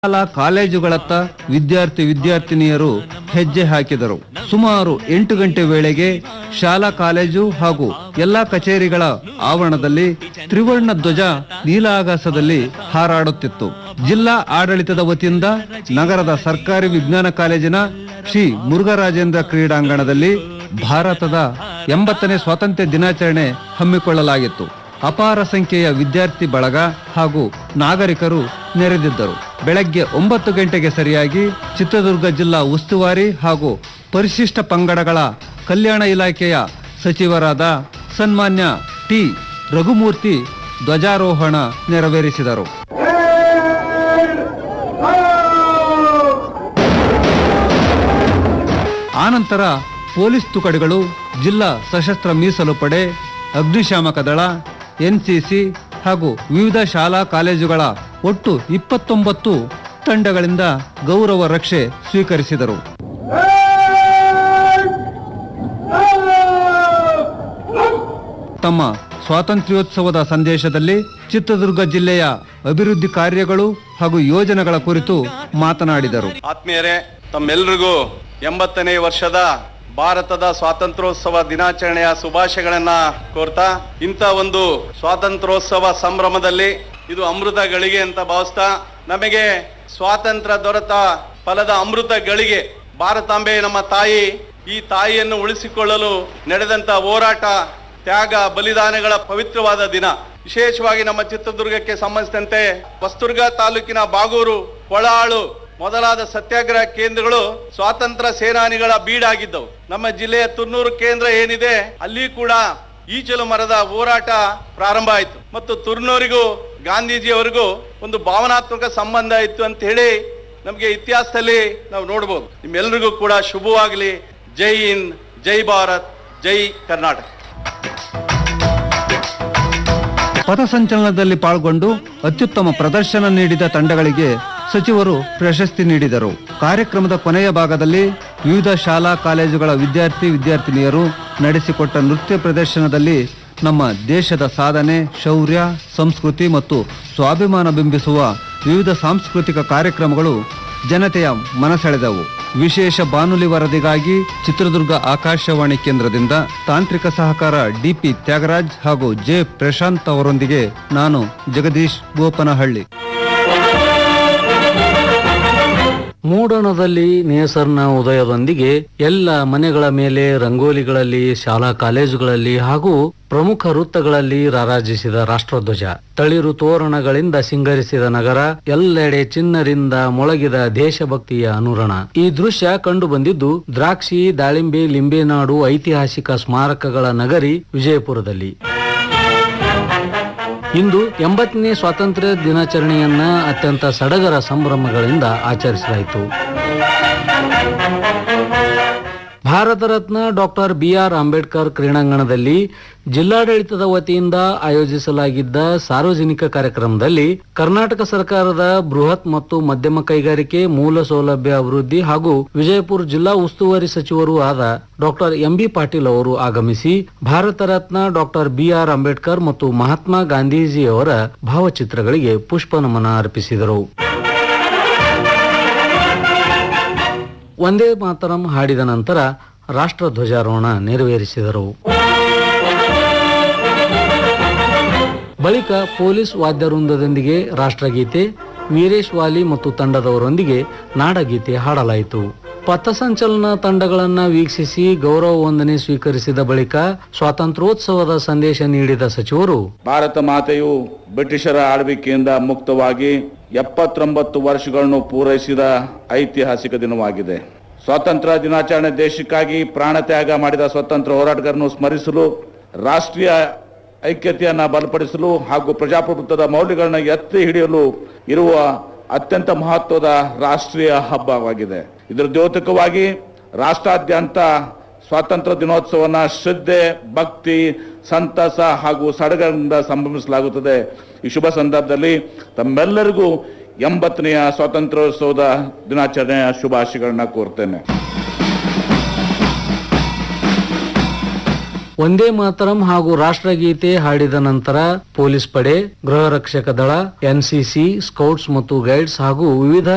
ಶಾಲಾ ಕಾಲೇಜುಗಳತ್ತ ವಿದ್ಯಾರ್ಥಿ ವಿದ್ಯಾರ್ಥಿನಿಯರು ಹೆಜ್ಜೆ ಹಾಕಿದರು ಸುಮಾರು ಎಂಟು ಗಂಟೆ ವೇಳೆಗೆ ಶಾಲಾ ಕಾಲೇಜು ಹಾಗೂ ಎಲ್ಲಾ ಕಚೇರಿಗಳ ಆವರಣದಲ್ಲಿ ತ್ರಿವರ್ಣ ಧ್ವಜ ನೀಲಾಕಾಶದಲ್ಲಿ ಹಾರಾಡುತ್ತಿತ್ತು ಜಿಲ್ಲಾ ಆಡಳಿತದ ವತಿಯಿಂದ ನಗರದ ಸರ್ಕಾರಿ ವಿಜ್ಞಾನ ಕಾಲೇಜಿನ ಶ್ರೀ ಮುರುಘರಾಜೇಂದ್ರ ಕ್ರೀಡಾಂಗಣದಲ್ಲಿ ಭಾರತದ ಎಂಬತ್ತನೇ ಸ್ವಾತಂತ್ರ್ಯ ದಿನಾಚರಣೆ ಹಮ್ಮಿಕೊಳ್ಳಲಾಗಿತ್ತು ಅಪಾರ ಸಂಖ್ಯೆಯ ವಿದ್ಯಾರ್ಥಿ ಬಳಗ ಹಾಗೂ ನಾಗರಿಕರು ನೆರೆದಿದ್ದರು ಬೆಳಗ್ಗೆ ಒಂಬತ್ತು ಗಂಟೆಗೆ ಸರಿಯಾಗಿ ಚಿತ್ರದುರ್ಗ ಜಿಲ್ಲಾ ಉಸ್ತುವಾರಿ ಹಾಗೂ ಪರಿಶಿಷ್ಟ ಪಂಗಡಗಳ ಕಲ್ಯಾಣ ಇಲಾಖೆಯ ಸಚಿವರಾದ ಸನ್ಮಾನ್ಯ ಟಿ ರಘುಮೂರ್ತಿ ಧ್ವಜಾರೋಹಣ ನೆರವೇರಿಸಿದರು ಆನಂತರ ಪೊಲೀಸ್ ತುಕಡಿಗಳು ಜಿಲ್ಲಾ ಸಶಸ್ತ್ರ ಮೀಸಲು ಪಡೆ ಅಗ್ನಿಶಾಮಕ ದಳ ಎನ್ಸಿಸಿ ಹಾಗೂ ವಿವಿಧ ಶಾಲಾ ಕಾಲೇಜುಗಳ ಒಟ್ಟು ಇಪ್ಪತ್ತೊಂಬತ್ತು ತಂಡಗಳಿಂದ ಗೌರವ ರಕ್ಷೆ ಸ್ವೀಕರಿಸಿದರು ತಮ್ಮ ಸ್ವಾತಂತ್ರ್ಯೋತ್ಸವದ ಸಂದೇಶದಲ್ಲಿ ಚಿತ್ರದುರ್ಗ ಜಿಲ್ಲೆಯ ಅಭಿವೃದ್ಧಿ ಕಾರ್ಯಗಳು ಹಾಗೂ ಯೋಜನೆಗಳ ಕುರಿತು ಮಾತನಾಡಿದರು ಆತ್ಮೀಯರೇ ತಮ್ಮೆಲ್ರಿಗೂ ಎಂಬತ್ತನೇ ವರ್ಷದ ಭಾರತದ ಸ್ವಾತಂತ್ರ್ಯೋತ್ಸವ ದಿನಾಚರಣೆಯ ಶುಭಾಶಯಗಳನ್ನ ಕೋರ್ತಾ ಇಂಥ ಒಂದು ಸ್ವಾತಂತ್ರ್ಯೋತ್ಸವ ಸಂಭ್ರಮದಲ್ಲಿ ಇದು ಅಮೃತ ಗಳಿಗೆ ಅಂತ ಭಾವಿಸ್ತಾ ನಮಗೆ ಸ್ವಾತಂತ್ರ್ಯ ದೊರೆತ ಫಲದ ಅಮೃತ ಗಳಿಗೆ ಭಾರತಾಂಬೆ ನಮ್ಮ ತಾಯಿ ಈ ತಾಯಿಯನ್ನು ಉಳಿಸಿಕೊಳ್ಳಲು ನಡೆದಂತ ಹೋರಾಟ ತ್ಯಾಗ ಬಲಿದಾನಗಳ ಪವಿತ್ರವಾದ ದಿನ ವಿಶೇಷವಾಗಿ ನಮ್ಮ ಚಿತ್ರದುರ್ಗಕ್ಕೆ ಸಂಬಂಧಿಸಿದಂತೆ ಹೊಸದುರ್ಗ ತಾಲೂಕಿನ ಬಾಗೂರು ಕೊಳಾಳು ಮೊದಲಾದ ಸತ್ಯಾಗ್ರಹ ಕೇಂದ್ರಗಳು ಸ್ವಾತಂತ್ರ್ಯ ಸೇನಾನಿಗಳ ಬೀಡಾಗಿದ್ದವು ನಮ್ಮ ಜಿಲ್ಲೆಯ ತುರ್ನೂರು ಕೇಂದ್ರ ಏನಿದೆ ಅಲ್ಲಿ ಕೂಡ ಈಚಲು ಮರದ ಹೋರಾಟ ಪ್ರಾರಂಭ ಆಯಿತು ಮತ್ತು ತುರ್ನೂರಿಗೂ ಗಾಂಧೀಜಿಯವರಿಗೂ ಒಂದು ಭಾವನಾತ್ಮಕ ಸಂಬಂಧ ಇತ್ತು ಅಂತ ಹೇಳಿ ನಮಗೆ ಇತಿಹಾಸದಲ್ಲಿ ನಾವು ನೋಡ್ಬೋದು ನಿಮ್ಮೆಲ್ಲರಿಗೂ ಕೂಡ ಶುಭವಾಗಲಿ ಜೈ ಹಿಂದ್ ಜೈ ಭಾರತ್ ಜೈ ಕರ್ನಾಟಕ ಪಥಸಂಚಲನದಲ್ಲಿ ಪಾಲ್ಗೊಂಡು ಅತ್ಯುತ್ತಮ ಪ್ರದರ್ಶನ ನೀಡಿದ ತಂಡಗಳಿಗೆ ಸಚಿವರು ಪ್ರಶಸ್ತಿ ನೀಡಿದರು ಕಾರ್ಯಕ್ರಮದ ಕೊನೆಯ ಭಾಗದಲ್ಲಿ ವಿವಿಧ ಶಾಲಾ ಕಾಲೇಜುಗಳ ವಿದ್ಯಾರ್ಥಿ ವಿದ್ಯಾರ್ಥಿನಿಯರು ನಡೆಸಿಕೊಟ್ಟ ನೃತ್ಯ ಪ್ರದರ್ಶನದಲ್ಲಿ ನಮ್ಮ ದೇಶದ ಸಾಧನೆ ಶೌರ್ಯ ಸಂಸ್ಕೃತಿ ಮತ್ತು ಸ್ವಾಭಿಮಾನ ಬಿಂಬಿಸುವ ವಿವಿಧ ಸಾಂಸ್ಕೃತಿಕ ಕಾರ್ಯಕ್ರಮಗಳು ಜನತೆಯ ಮನಸೆಳೆದವು ವಿಶೇಷ ಬಾನುಲಿ ವರದಿಗಾಗಿ ಚಿತ್ರದುರ್ಗ ಆಕಾಶವಾಣಿ ಕೇಂದ್ರದಿಂದ ತಾಂತ್ರಿಕ ಸಹಕಾರ ಡಿಪಿ ತ್ಯಾಗರಾಜ್ ಹಾಗೂ ಜೆ ಪ್ರಶಾಂತ್ ಅವರೊಂದಿಗೆ ನಾನು ಜಗದೀಶ್ ಗೋಪನಹಳ್ಳಿ ಮೂಡಣದಲ್ಲಿ ನೇಸರ್ನ ಉದಯದೊಂದಿಗೆ ಎಲ್ಲ ಮನೆಗಳ ಮೇಲೆ ರಂಗೋಲಿಗಳಲ್ಲಿ ಶಾಲಾ ಕಾಲೇಜುಗಳಲ್ಲಿ ಹಾಗೂ ಪ್ರಮುಖ ವೃತ್ತಗಳಲ್ಲಿ ರಾರಾಜಿಸಿದ ರಾಷ್ಟ್ರಧ್ವಜ ತಳಿರು ತೋರಣಗಳಿಂದ ಸಿಂಗರಿಸಿದ ನಗರ ಎಲ್ಲೆಡೆ ಚಿನ್ನರಿಂದ ಮೊಳಗಿದ ದೇಶಭಕ್ತಿಯ ಅನುರಣ ಈ ದೃಶ್ಯ ಕಂಡು ಬಂದಿದ್ದು ದ್ರಾಕ್ಷಿ ದಾಳಿಂಬೆ ಲಿಂಬೆನಾಡು ಐತಿಹಾಸಿಕ ಸ್ಮಾರಕಗಳ ನಗರಿ ವಿಜಯಪುರದಲ್ಲಿ ಇಂದು ಎಂಬತ್ತನೇ ಸ್ವಾತಂತ್ರ್ಯ ದಿನಾಚರಣೆಯನ್ನ ಅತ್ಯಂತ ಸಡಗರ ಸಂಭ್ರಮಗಳಿಂದ ಆಚರಿಸಲಾಯಿತು Bharat Ratna doctor B R Ambedkar ಕ್ರೀಡಾಂಗಣದಲ್ಲಿ ಜಿಲ್ಲಾಡಳಿತದ ವತಿಯಿಂದ ಆಯೋಜಿಸಲಾಗಿದ್ದ ಸಾರ್ವಜನಿಕ ಕಾರ್ಯಕ್ರಮದಲ್ಲಿ ಕರ್ನಾಟಕ ಸರ್ಕಾರದ ಬೃಹತ್ ಮತ್ತು ಮಧ್ಯಮ ಕೈಗಾರಿಕೆ ಮೂಲ ಸೌಲಭ್ಯ ಅಭಿವೃದ್ಧಿ ಹಾಗೂ ವಿಜಯಪುರ ಜಿಲ್ಲಾ ಉಸ್ತುವಾರಿ ಸಚಿವರೂ ಆದ ಡಾಕ್ಟರ್ ಎಂಬಿ ಪಾಟೀಲ್ ಅವರು ಆಗಮಿಸಿ Bharat Ratna doctor B R Ambedkar ಮತ್ತು ಮಹಾತ್ಮ ಗಾಂಧೀಜಿಯವರ ಭಾವಚಿತ್ರಗಳಿಗೆ ಪುಷ್ಪ ನಮನ ಅರ್ಪಿಸಿದರು ಒಂದೇ ಮಾತರಂ ಹಾಡಿದ ನಂತರ ರಾಷ್ಟ್ರ ಧ್ವಜಾರೋಹಣ ನೆರವೇರಿಸಿದರು ಬಳಿಕ ಪೊಲೀಸ್ ವಾದ್ಯವೃಂದದೊಂದಿಗೆ ರಾಷ್ಟ್ರಗೀತೆ ವೀರೇಶ್ ವಾಲಿ ಮತ್ತು ತಂಡದವರೊಂದಿಗೆ ನಾಡಗೀತೆ ಹಾಡಲಾಯಿತು ಪಥಸಂಚಲನ ತಂಡಗಳನ್ನ ವೀಕ್ಷಿಸಿ ಗೌರವ ವಂದನೆ ಸ್ವೀಕರಿಸಿದ ಬಳಿಕ ಸ್ವಾತಂತ್ರ್ಯೋತ್ಸವದ ಸಂದೇಶ ನೀಡಿದ ಸಚಿವರು ಭಾರತ ಮಾತೆಯು ಬ್ರಿಟಿಷರ ಆಳ್ವಿಕೆಯಿಂದ ಮುಕ್ತವಾಗಿ ಎಪ್ಪತ್ತೊಂಬತ್ತು ವರ್ಷಗಳನ್ನು ಪೂರೈಸಿದ ಐತಿಹಾಸಿಕ ದಿನವಾಗಿದೆ ಸ್ವಾತಂತ್ರ್ಯ ದಿನಾಚರಣೆ ದೇಶಕ್ಕಾಗಿ ಪ್ರಾಣ ತ್ಯಾಗ ಮಾಡಿದ ಸ್ವತಂತ್ರ ಹೋರಾಟಗಾರನ್ನು ಸ್ಮರಿಸಲು ರಾಷ್ಟ್ರೀಯ ಐಕ್ಯತೆಯನ್ನ ಬಲಪಡಿಸಲು ಹಾಗೂ ಪ್ರಜಾಪ್ರಭುತ್ವದ ಮೌಲ್ಯಗಳನ್ನ ಎತ್ತಿ ಹಿಡಿಯಲು ಇರುವ ಅತ್ಯಂತ ಮಹತ್ವದ ರಾಷ್ಟ್ರೀಯ ಹಬ್ಬವಾಗಿದೆ ಇದರ ದ್ಯೋತಕವಾಗಿ ರಾಷ್ಟ್ರಾದ್ಯಂತ ಸ್ವಾತಂತ್ರ್ಯ ದಿನೋತ್ಸವನ ಶ್ರದ್ಧೆ ಭಕ್ತಿ ಸಂತಸ ಹಾಗೂ ಸಡಗರದಿಂದ ಸಂಭ್ರಮಿಸಲಾಗುತ್ತದೆ ಈ ಶುಭ ಸಂದರ್ಭದಲ್ಲಿ ತಮ್ಮೆಲ್ಲರಿಗೂ ಎಂಬತ್ತನೆಯ ಸ್ವಾತಂತ್ರ್ಯೋತ್ಸವದ ದಿನಾಚರಣೆಯ ಶುಭಾಶಯಗಳನ್ನ ಕೋರ್ತೇನೆ ಒಂದೇ ಮಾತರಂ ಹಾಗೂ ರಾಷ್ಟ್ರಗೀತೆ ಹಾಡಿದ ನಂತರ ಪೊಲೀಸ್ ಪಡೆ ಗೃಹ ರಕ್ಷಕ ದಳ ಎನ್ಸಿಸಿ ಸ್ಕೌಟ್ಸ್ ಮತ್ತು ಗೈಡ್ಸ್ ಹಾಗೂ ವಿವಿಧ